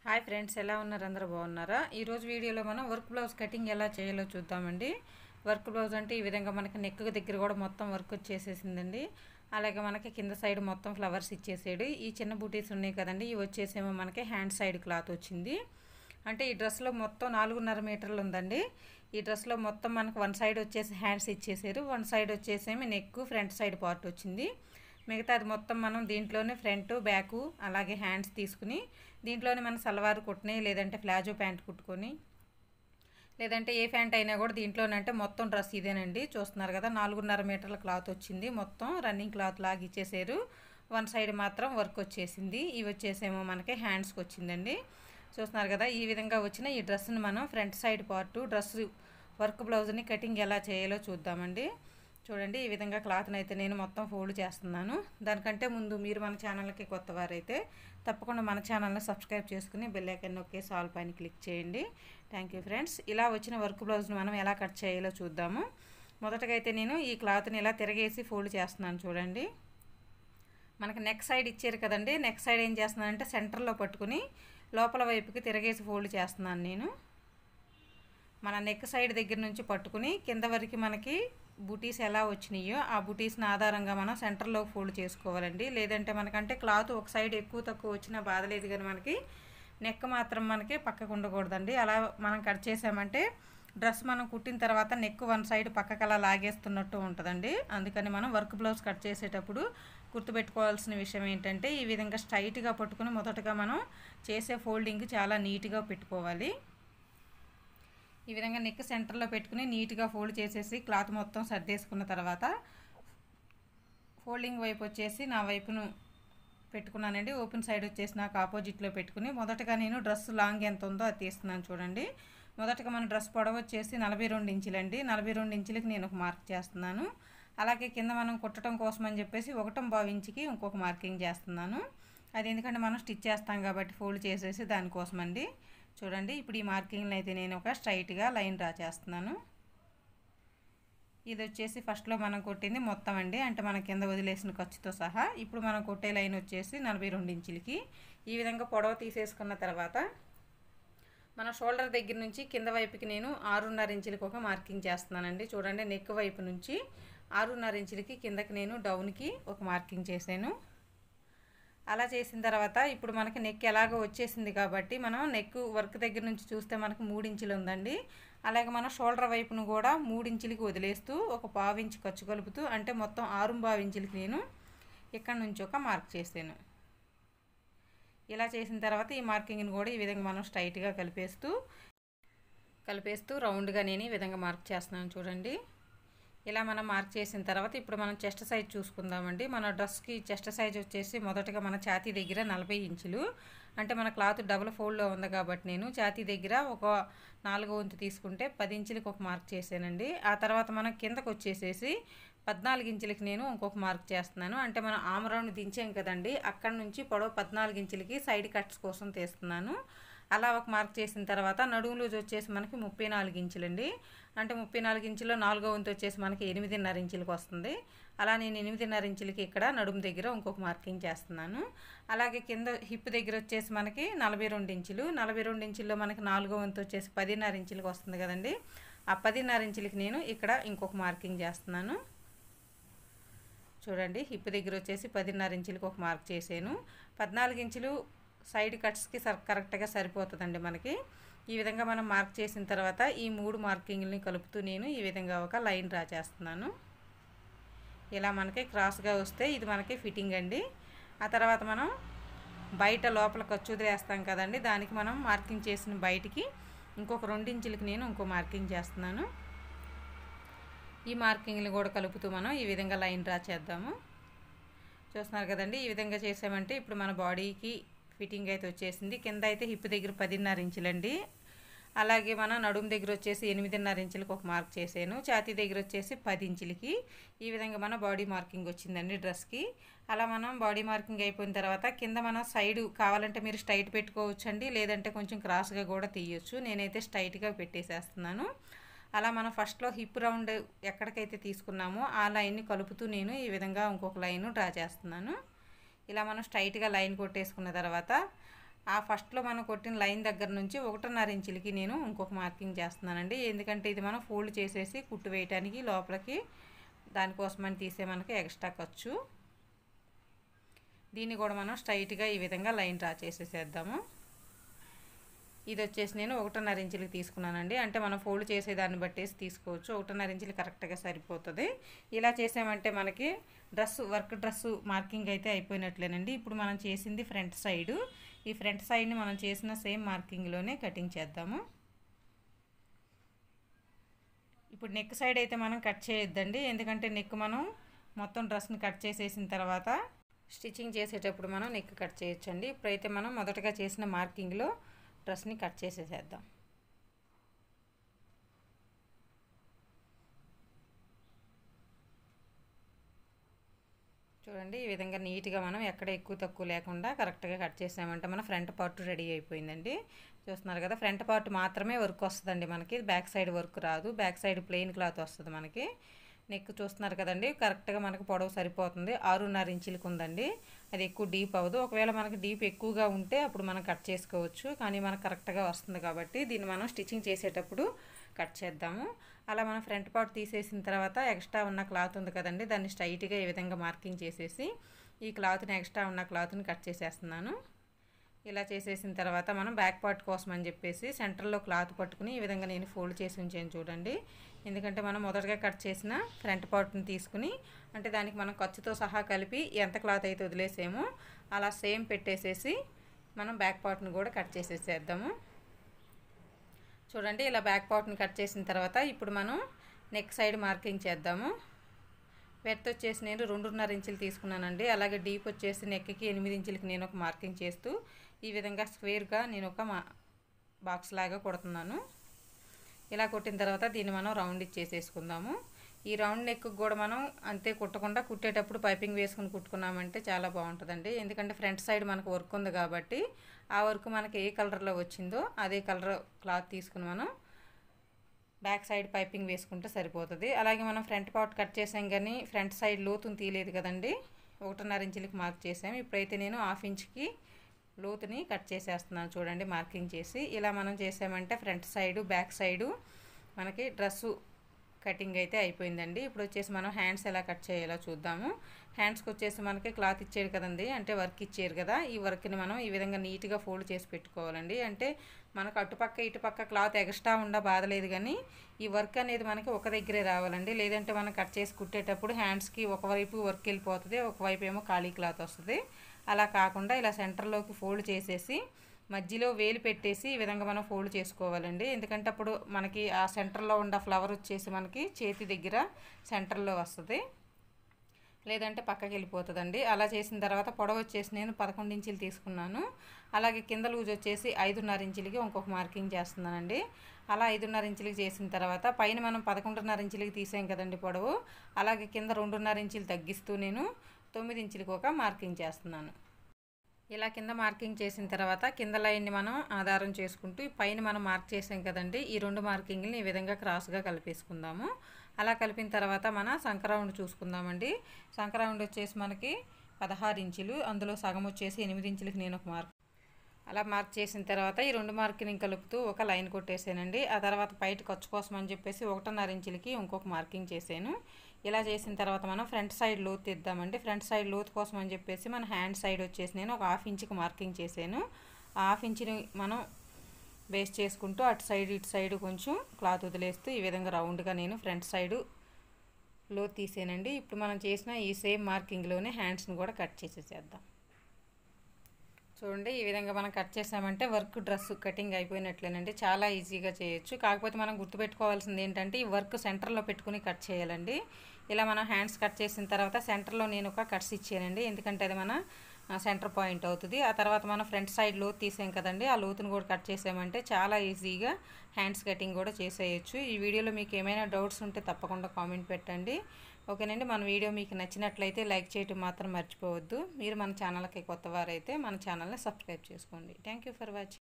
hi friends ఎలా ఉన్నారు అందరూ బాగున్నారా ఈరోజు వీడియోలో మనం వర్క్ బ్లౌజ్ కటింగ్ ఎలా చేయాలో చూద్దామండి వర్క్ బ్లౌజ్ అంటే ఈ విధంగా మనకి నెక్ దగ్గర కూడా మొత్తం వర్క్ వచ్చేసేసిందండి అలాగే మనకి కింద సైడ్ మొత్తం ఫ్లవర్స్ ఇచ్చేసాడు ఈ చిన్న బూటీస్ ఉన్నాయి కదండి ఇవి వచ్చేసేమో మనకి హ్యాండ్ సైడ్ క్లాత్ వచ్చింది అంటే ఈ డ్రెస్లో మొత్తం నాలుగున్నర మీటర్లు ఉందండి ఈ డ్రెస్లో మొత్తం మనకు వన్ సైడ్ వచ్చేసి హ్యాండ్స్ ఇచ్చేసారు వన్ సైడ్ వచ్చేసేమి నెక్ ఫ్రంట్ సైడ్ పార్ట్ వచ్చింది మిగతాది మొత్తం మనం దీంట్లోనే ఫ్రంట్ బ్యాక్ అలాగే హ్యాండ్స్ తీసుకుని దీంట్లోనే మనం సల్వార్ కుట్టిని లేదంటే ప్లాజో ప్యాంట్ కుట్టుకొని లేదంటే ఏ ప్యాంట్ అయినా కూడా దీంట్లోనంటే మొత్తం డ్రెస్ ఇదేనండి చూస్తున్నారు కదా నాలుగున్నర మీటర్ల క్లాత్ వచ్చింది మొత్తం రన్నింగ్ క్లాత్ లాగా ఇచ్చేసారు వన్ సైడ్ మాత్రం వర్క్ వచ్చేసింది ఇవి వచ్చేసేమో మనకి హ్యాండ్స్కి వచ్చిందండి చూస్తున్నారు కదా ఈ విధంగా వచ్చిన ఈ డ్రెస్ని మనం front side part dress work బ్లౌజ్ని కటింగ్ ఎలా చేయాలో చూద్దామండి చూడండి ఈ విధంగా క్లాత్ని అయితే నేను మొత్తం ఫోల్డ్ చేస్తున్నాను దానికంటే ముందు మీరు మన ఛానల్కి కొత్త వారైతే తప్పకుండా మన ఛానల్ని సబ్స్క్రైబ్ చేసుకుని బెల్ ఐకన్ నొక్కేసి ఆల్ పైన క్లిక్ చేయండి థ్యాంక్ యూ ఫ్రెండ్స్ ఇలా వచ్చిన వర్క్ బ్లౌజ్ని మనం ఎలా కట్ చేయాలో చూద్దాము మొదటగా అయితే నేను ఈ క్లాత్ని ఇలా తిరగేసి ఫోల్డ్ చేస్తున్నాను చూడండి మనకి నెక్ సైడ్ ఇచ్చారు కదండి నెక్ సైడ్ ఏం చేస్తున్నానంటే సెంటర్లో పట్టుకుని లోపల వైపుకి తిరగేసి ఫోల్డ్ చేస్తున్నాను నేను మన నెక్ సైడ్ దగ్గర నుంచి పట్టుకుని కింద వరకు మనకి బూటీస్ ఎలా వచ్చినాయో ఆ బూటీస్ని ఆధారంగా మనం సెంటర్లో ఫోల్డ్ చేసుకోవాలండి లేదంటే మనకంటే క్లాత్ ఒక సైడ్ ఎక్కువ తక్కువ వచ్చినా బాధ లేదు కానీ మనకి నెక్ మాత్రం మనకి పక్కకు ఉండకూడదండి అలా మనం కట్ చేసామంటే డ్రెస్ మనం కుట్టిన తర్వాత నెక్ వన్ సైడ్ పక్కకు అలా లాగేస్తున్నట్టు ఉంటుందండి అందుకని మనం వర్క్ బ్లౌజ్ కట్ చేసేటప్పుడు గుర్తుపెట్టుకోవాల్సిన విషయం ఏంటంటే ఈ విధంగా స్ట్రైట్గా పట్టుకుని మొదటగా మనం చేసే ఫోల్డింగ్ చాలా నీట్గా పెట్టుకోవాలి ఈ విధంగా నెక్ సెంటర్లో పెట్టుకుని నీట్గా ఫోల్డ్ చేసేసి క్లాత్ మొత్తం సర్దేసుకున్న తర్వాత ఫోల్డింగ్ వైపు వచ్చేసి నా వైపును పెట్టుకున్నానండి ఓపెన్ సైడ్ వచ్చేసి నాకు ఆపోజిట్లో పెట్టుకుని మొదటగా నేను డ్రెస్ లాంగ్ ఎంత ఉందో అది తీస్తున్నాను చూడండి మొదటగా మన డ్రెస్ పొడవు వచ్చేసి నలభై రెండు ఇంచులండి నలభై రెండు ఇంచులకి నేను ఒక మార్క్ చేస్తున్నాను అలాగే కింద మనం కుట్టడం కోసం అని చెప్పేసి ఒకటం బావు ఇంచుకి ఇంకొక మార్కింగ్ చేస్తున్నాను అది ఎందుకంటే మనం స్టిచ్ చేస్తాం కాబట్టి ఫోల్డ్ చేసేసి దానికోసం అండి చూడండి ఇప్పుడు ఈ మార్కింగ్ని అయితే నేను ఒక స్ట్రైట్గా లైన్ డ్రా చేస్తున్నాను ఇది వచ్చేసి ఫస్ట్లో మనం కొట్టింది మొత్తం అండి అంటే మన కింద వదిలేసిన ఖర్చుతో సహా ఇప్పుడు మనం కొట్టే లైన్ వచ్చేసి నలభై రెండు ఇంచులకి ఈ విధంగా పొడవ తీసేసుకున్న తర్వాత మన షోల్డర్ దగ్గర నుంచి కింద వైపుకి నేను ఆరున్నర ఇంచులకి ఒక మార్కింగ్ చేస్తున్నానండి చూడండి నెక్ వైపు నుంచి ఆరున్నర ఇంచులకి కిందకి నేను డౌన్కి ఒక మార్కింగ్ చేశాను అలా చేసిన తర్వాత ఇప్పుడు మనకి నెక్ ఎలాగో వచ్చేసింది కాబట్టి మనం నెక్ వర్క్ దగ్గర నుంచి చూస్తే మనకు మూడు ఇంచులు ఉందండి అలాగే మన షోల్డర్ వైపును కూడా మూడు ఇంచులకి వదిలేస్తూ ఒక పావు ఇంచు ఖర్చు కలుపుతూ అంటే మొత్తం ఆరు పావు ఇంచులకి నేను ఇక్కడ నుంచి ఒక మార్క్ చేశాను ఇలా చేసిన తర్వాత ఈ మార్కింగ్ని కూడా ఈ విధంగా మనం స్ట్రైట్గా కలిపేస్తూ కలిపేస్తూ రౌండ్గా నేను ఈ విధంగా మార్క్ చేస్తున్నాను చూడండి ఇలా మనం మార్క్ చేసిన తర్వాత ఇప్పుడు మనం చెస్ట్ సైజ్ చూసుకుందామండి మన డ్రెస్కి చెస్ట్ సైజ్ వచ్చేసి మొదటగా మన ఛాతీ దగ్గర నలభై ఇంచులు అంటే మన క్లాత్ డబుల్ ఫోల్డ్లో ఉంది కాబట్టి నేను ఛాతీ దగ్గర ఒక నాలుగో వంతు తీసుకుంటే పది ఇంచులకి ఒక మార్క్ చేశానండి ఆ తర్వాత మనం కిందకు వచ్చేసేసి పద్నాలుగు ఇంచులకి నేను ఇంకొక మార్క్ చేస్తున్నాను అంటే మనం ఆమరౌండ్ దించాం కదండి అక్కడ నుంచి పొడవు పద్నాలుగు ఇంచులకి సైడ్ కట్స్ కోసం తీస్తున్నాను అలా ఒక మార్క్ చేసిన తర్వాత నడుము లూజ్ వచ్చేసి మనకి ముప్పై నాలుగు ఇంచులండి అంటే ముప్పై నాలుగు ఇంచులో నాలుగో వంతు వచ్చేసి మనకి ఎనిమిదిన్నర ఇంచులకు వస్తుంది అలా నేను ఎనిమిదిన్నర ఇంచులకి ఇక్కడ నడుము దగ్గర ఇంకొక మార్కింగ్ చేస్తున్నాను అలాగే కింద హిప్ దగ్గర వచ్చేసి మనకి నలభై రెండు ఇంచులు నలభై రెండు ఇంచుల్లో మనకి నాలుగో వంతు వచ్చేసి పదిన్నర ఇంచులకు వస్తుంది కదండి ఆ పదిన్నర ఇంచులకి నేను ఇక్కడ ఇంకొక మార్కింగ్ చేస్తున్నాను చూడండి హిప్ దగ్గర వచ్చేసి పదిన్నర ఇంచులకు ఒక మార్క్ చేశాను పద్నాలుగు ఇంచులు సైడ్ కట్స్కి సర్ కరెక్ట్గా సరిపోతుందండి మనకి ఈ విధంగా మనం మార్క్ చేసిన తర్వాత ఈ మూడు మార్కింగ్ని కలుపుతూ నేను ఈ విధంగా ఒక లైన్ డ్రా చేస్తున్నాను ఇలా మనకి క్రాస్గా వస్తే ఇది మనకి ఫిట్టింగ్ అండి ఆ తర్వాత మనం బయట లోపల ఖర్చు వదిలేస్తాం కదండి దానికి మనం మార్కింగ్ చేసిన బయటికి ఇంకొక రెండించులకి నేను ఇంకో మార్కింగ్ చేస్తున్నాను ఈ మార్కింగ్ని కూడా కలుపుతూ మనం ఈ విధంగా లైన్ డ్రా చేద్దాము చూస్తున్నారు కదండి ఈ విధంగా చేసామంటే ఇప్పుడు మన బాడీకి ఫిట్టింగ్ అయితే వచ్చేసింది కింద అయితే హిప్ దగ్గర పదిన్నర ఇంచులండి అలాగే మన నడుము దగ్గర వచ్చేసి ఎనిమిదిన్నర ఇంచులకు ఒక మార్క్ చేశాను ఛాతీ దగ్గర వచ్చేసి పది ఇంచులకి ఈ విధంగా మన బాడీ మార్కింగ్ వచ్చిందండి డ్రెస్కి అలా మనం బాడీ మార్కింగ్ అయిపోయిన తర్వాత కింద మనం సైడ్ కావాలంటే మీరు స్ట్రైట్ పెట్టుకోవచ్చండి లేదంటే కొంచెం క్రాస్గా కూడా తీయొచ్చు నేనైతే స్ట్రైట్గా పెట్టేసేస్తున్నాను అలా మనం ఫస్ట్లో హిప్ రౌండ్ ఎక్కడికైతే తీసుకున్నామో ఆ లైన్ని కలుపుతూ నేను ఈ విధంగా ఇంకొక లైన్ డ్రా చేస్తున్నాను ఇలా మనం స్ట్రైట్గా లైన్ కొట్టేసుకున్న తర్వాత ఆ ఫస్ట్లో మనం కొట్టిన లైన్ దగ్గర నుంచి ఒకటిన్నర ఇంచులకి నేను ఇంకొక మార్కింగ్ చేస్తున్నానండి ఎందుకంటే ఇది మనం ఫోల్డ్ చేసేసి కుట్టు వేయటానికి లోపలికి దానికోసమని తీసే మనకి ఎక్స్ట్రా ఖర్చు దీన్ని కూడా మనం స్ట్రైట్గా ఈ విధంగా లైన్ డ్రా చేసేసేద్దాము ఇది వచ్చేసి నేను ఒకటిన్నర ఇంచులకి తీసుకున్నానండి అంటే మనం ఫోల్డ్ చేసేదాన్ని బట్టేసి తీసుకోవచ్చు ఒకటిన్నర ఇంచులు కరెక్ట్గా సరిపోతుంది ఇలా చేసామంటే మనకి డ్రెస్ వర్క్ డ్రెస్ మార్కింగ్ అయితే అయిపోయినట్లేనండి ఇప్పుడు మనం చేసింది ఫ్రంట్ సైడు ఈ ఫ్రంట్ సైడ్ని మనం చేసిన సేమ్ మార్కింగ్లోనే కటింగ్ చేద్దాము ఇప్పుడు నెక్ సైడ్ అయితే మనం కట్ చేయొద్దండి ఎందుకంటే నెక్ మనం మొత్తం డ్రెస్ని కట్ చేసేసిన తర్వాత స్టిచ్చింగ్ చేసేటప్పుడు మనం నెక్ కట్ చేయొచ్చండి ఇప్పుడైతే మనం మొదటగా చేసిన మార్కింగ్లో డ్రెస్ని కట్ చేసేసేద్దాం చూడండి ఈ విధంగా నీట్గా మనం ఎక్కడ ఎక్కువ తక్కువ లేకుండా కరెక్ట్గా కట్ చేసామంటే మన ఫ్రంట్ పార్ట్ రెడీ అయిపోయిందండి చూస్తున్నారు కదా ఫ్రంట్ పార్ట్ మాత్రమే వర్క్ వస్తుందండి మనకి బ్యాక్ సైడ్ వర్క్ రాదు బ్యాక్ సైడ్ ప్లెయిన్ క్లాత్ వస్తుంది మనకి నెక్ చూస్తున్నారు కదండి కరెక్ట్గా మనకు పొడవు సరిపోతుంది ఆరున్నర ఇంచులకు ఉందండి అది ఎక్కువ డీప్ అవ్వదు ఒకవేళ మనకి డీప్ ఎక్కువగా ఉంటే అప్పుడు మనం కట్ చేసుకోవచ్చు కానీ మనకు కరెక్ట్గా వస్తుంది కాబట్టి దీన్ని మనం స్టిచ్చింగ్ చేసేటప్పుడు కట్ చేద్దాము అలా మనం ఫ్రంట్ పార్ట్ తీసేసిన తర్వాత ఎక్స్ట్రా ఉన్న క్లాత్ ఉంది కదండి దాన్ని స్ట్రైట్గా ఈ విధంగా మార్కింగ్ చేసేసి ఈ క్లాత్ని ఎక్స్ట్రా ఉన్న క్లాత్ని కట్ చేసేస్తున్నాను ఇలా చేసేసిన తర్వాత మనం బ్యాక్ పార్ట్ కోసం అని చెప్పేసి సెంటర్లో క్లాత్ పట్టుకుని ఈ విధంగా నేను ఫోల్డ్ చేసి ఉంచాను చూడండి ఎందుకంటే మనం మొదటగా కట్ చేసిన ఫ్రంట్ పార్ట్ని తీసుకుని అంటే దానికి మనం ఖర్చుతో సహా కలిపి ఎంత క్లాత్ అయితే వదిలేసామో అలా సేమ్ పెట్టేసేసి మనం బ్యాక్ పార్ట్ని కూడా కట్ చేసేసేద్దాము చూడండి ఇలా బ్యాక్ పార్ట్ని కట్ చేసిన తర్వాత ఇప్పుడు మనం నెక్ సైడ్ మార్కింగ్ చేద్దాము వెత్ వచ్చేసి నేను రెండున్నర ఇంచులు తీసుకున్నానండి అలాగే డీప్ వచ్చేసి నెక్కి ఎనిమిది ఇంచులకి నేను ఒక మార్కింగ్ చేస్తూ ఈ విధంగా స్క్వేర్గా నేను ఒక మా బాక్స్ లాగా కొడుతున్నాను ఇలా కొట్టిన తర్వాత దీన్ని మనం రౌండ్ ఇచ్చేసేసుకుందాము ఈ రౌండ్ నెక్ కూడా మనం అంతే కుట్టకుండా కుట్టేటప్పుడు పైపింగ్ వేసుకుని కుట్టుకున్నామంటే చాలా బాగుంటుందండి ఎందుకంటే ఫ్రంట్ సైడ్ మనకు వర్క్ ఉంది కాబట్టి ఆ వర్క్ మనకి ఏ కలర్లో వచ్చిందో అదే కలర్ క్లాత్ తీసుకుని మనం బ్యాక్ సైడ్ పైపింగ్ వేసుకుంటే సరిపోతుంది అలాగే మనం ఫ్రంట్ పార్ట్ కట్ చేసాం కానీ ఫ్రంట్ సైడ్ లోతుని తీయలేదు కదండి ఒకటిన్నర ఇంచులకి మార్క్ చేసాము ఇప్పుడైతే నేను హాఫ్ ఇంచ్కి లోతుని కట్ చేసేస్తున్నాను చూడండి మార్కింగ్ చేసి ఇలా మనం చేసామంటే ఫ్రంట్ సైడు బ్యాక్ సైడు మనకి డ్రెస్సు కటింగ్ అయితే అయిపోయిందండి ఇప్పుడు వచ్చేసి మనం హ్యాండ్స్ ఎలా కట్ చేయాలో చూద్దాము హ్యాండ్స్కి వచ్చేసి మనకి క్లాత్ ఇచ్చారు కదండి అంటే వర్క్ ఇచ్చారు కదా ఈ వర్క్ని మనం ఈ విధంగా నీట్గా ఫోల్డ్ చేసి పెట్టుకోవాలండి అంటే మనకు అటుపక్క ఇటుపక్క క్లాత్ ఎక్స్ట్రా ఉండ బాధలేదు కానీ ఈ వర్క్ అనేది మనకి ఒక దగ్గరే రావాలండి లేదంటే మనం కట్ చేసి కుట్టేటప్పుడు హ్యాండ్స్కి ఒకవైపు వర్క్ వెళ్ళిపోతుంది ఒకవైపు ఏమో ఖాళీ క్లాత్ వస్తుంది అలా కాకుండా ఇలా సెంటర్లోకి ఫోల్డ్ చేసేసి మధ్యలో వేలు పెట్టేసి ఈ విధంగా మనం ఫోల్డ్ చేసుకోవాలండి ఎందుకంటే అప్పుడు మనకి ఆ సెంటర్లో ఉన్న ఫ్లవర్ వచ్చేసి మనకి చేతి దగ్గర సెంటర్లో వస్తుంది లేదంటే పక్కకి వెళ్ళిపోతుందండి అలా చేసిన తర్వాత పొడవు వచ్చేసి నేను పదకొండు ఇంచులు తీసుకున్నాను అలాగే కింద లూజ్ వచ్చేసి ఐదున్నర ఇంచులకి ఇంకొక మార్కింగ్ చేస్తున్నానండి అలా ఐదున్నర ఇంచులకి చేసిన తర్వాత పైన మనం పదకొండున్నర ఇంచులకి తీసాం కదండి పొడవు అలాగే కింద రెండున్నర ఇంచులు తగ్గిస్తూ నేను తొమ్మిది ఇంచులకి ఒక మార్కింగ్ చేస్తున్నాను ఇలా కింద మార్కింగ్ చేసిన తర్వాత కింద లైన్ని మనం ఆధారం చేసుకుంటూ పైన మనం మార్క్ చేసాం కదండి ఈ రెండు మార్కింగ్ని ఈ విధంగా క్రాస్గా కలిపేసుకుందాము అలా కలిపిన తర్వాత మన సంక్రౌండ్ చూసుకుందామండి సంక్రౌండ్ వచ్చేసి మనకి పదహారు ఇంచులు అందులో సగం వచ్చేసి ఎనిమిది ఇంచులకి నేను ఒక మార్క్ అలా మార్క్ చేసిన తర్వాత ఈ రెండు మార్కింగ్ కలుపుతూ ఒక లైన్ కొట్టేసానండి ఆ తర్వాత బయట ఖర్చు కోసం అని చెప్పేసి ఒకటిన్నర ఇంచులకి ఇంకొక మార్కింగ్ చేశాను ఇలా చేసిన తర్వాత మనం ఫ్రంట్ సైడ్ లోతు తీద్దామండి ఫ్రంట్ సైడ్ లోతు కోసం అని చెప్పేసి మన హ్యాండ్ సైడ్ వచ్చేసి నేను ఒక హాఫ్ ఇంచుకి మార్కింగ్ చేశాను ఆ హాఫ్ ఇంచుని మనం బేస్ చేసుకుంటూ అటు సైడ్ ఇటు సైడ్ కొంచెం క్లాత్ వదిలేస్తూ ఈ విధంగా రౌండ్గా నేను ఫ్రంట్ సైడు లో తీసానండి ఇప్పుడు మనం చేసిన ఈ సేమ్ మార్కింగ్లోనే హ్యాండ్స్ని కూడా కట్ చేసేసేద్దాం చూడండి ఈ విధంగా మనం కట్ చేసామంటే వర్క్ డ్రెస్ కటింగ్ అయిపోయినట్లేనండి చాలా ఈజీగా చేయొచ్చు కాకపోతే మనం గుర్తుపెట్టుకోవాల్సింది ఏంటంటే ఈ వర్క్ సెంటర్లో పెట్టుకుని కట్ చేయాలండి ఇలా మనం హ్యాండ్స్ కట్ చేసిన తర్వాత సెంటర్లో నేను ఒక కట్స్ ఇచ్చానండి ఎందుకంటే అది మన సెంటర్ పాయింట్ అవుతుంది ఆ తర్వాత మనం ఫ్రంట్ సైడ్ లోతు తీసాం కదండి ఆ లోతును కూడా కట్ చేసామంటే చాలా ఈజీగా హ్యాండ్స్ కటింగ్ కూడా చేసేయచ్చు ఈ వీడియోలో మీకు ఏమైనా డౌట్స్ ఉంటే తప్పకుండా కామెంట్ పెట్టండి ఓకేనండి మన వీడియో మీకు నచ్చినట్లయితే లైక్ చేయటం మాత్రం మర్చిపోవద్దు మీరు మన ఛానల్కి కొత్త వారైతే మన ఛానల్ని సబ్స్క్రైబ్ చేసుకోండి థ్యాంక్ ఫర్ వాచింగ్